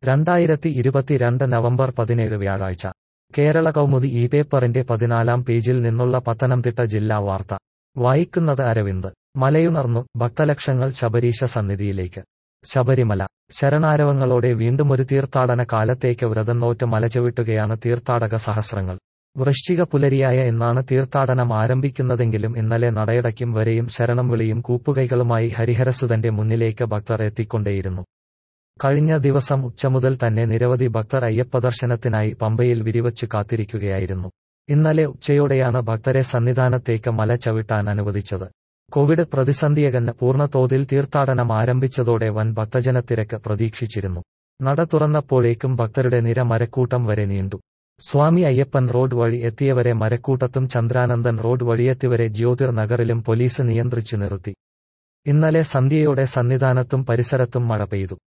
രണ്ടായിരത്തി ഇരുപത്തിരണ്ട് നവംബർ പതിനേഴ് വ്യാഴാഴ്ച കേരള കൗമുദി ഈ പേപ്പറിന്റെ പതിനാലാം പേജിൽ നിന്നുള്ള പത്തനംതിട്ട ജില്ലാ വാർത്ത വായിക്കുന്നത് അരവിന്ദ് മലയുണർന്നു ഭക്തലക്ഷങ്ങൾ ശബരീശ സന്നിധിയിലേക്ക് ശബരിമല ശരണാരവങ്ങളോടെ വീണ്ടുമൊരു തീർത്ഥാടന കാലത്തേക്ക് വ്രതംനോറ്റ് മലചവിട്ടുകയാണ് തീർത്ഥാടക സഹസ്രങ്ങൾ വൃശ്ചിക പുലരിയായ എന്നാണ് തീർത്ഥാടനം ആരംഭിക്കുന്നതെങ്കിലും ഇന്നലെ നടയടയ്ക്കും വരെയും ശരണം വിളിയും കൂപ്പുകൈകളുമായി ഹരിഹരസുതന്റെ മുന്നിലേക്ക് ഭക്തർ എത്തിക്കൊണ്ടേയിരുന്നു കഴിഞ്ഞ ദിവസം ഉച്ചമുതൽ തന്നെ നിരവധി ഭക്തർ അയ്യപ്പദർശനത്തിനായി പമ്പയിൽ വിരിവച്ചു കാത്തിരിക്കുകയായിരുന്നു ഇന്നലെ ഉച്ചയോടെയാണ് ഭക്തരെ സന്നിധാനത്തേക്ക് മല ചവിട്ടാൻ അനുവദിച്ചത് കോവിഡ് പ്രതിസന്ധിയകന്ന് പൂർണ്ണതോതിൽ തീർത്ഥാടനം ആരംഭിച്ചതോടെ വൻ ഭക്തജനത്തിരക്ക് പ്രതീക്ഷിച്ചിരുന്നു നട തുറന്നപ്പോഴേക്കും ഭക്തരുടെ നിര മരക്കൂട്ടം വരെ നീണ്ടു സ്വാമി അയ്യപ്പൻ റോഡ് വഴി എത്തിയവരെ മരക്കൂട്ടത്തും ചന്ദ്രാനന്ദൻ റോഡ് വഴിയെത്തിയവരെ ജ്യോതിർ നഗറിലും പോലീസ് നിയന്ത്രിച്ചു നിർത്തി ഇന്നലെ സന്ധ്യയോടെ സന്നിധാനത്തും പരിസരത്തും മഴ പെയ്തു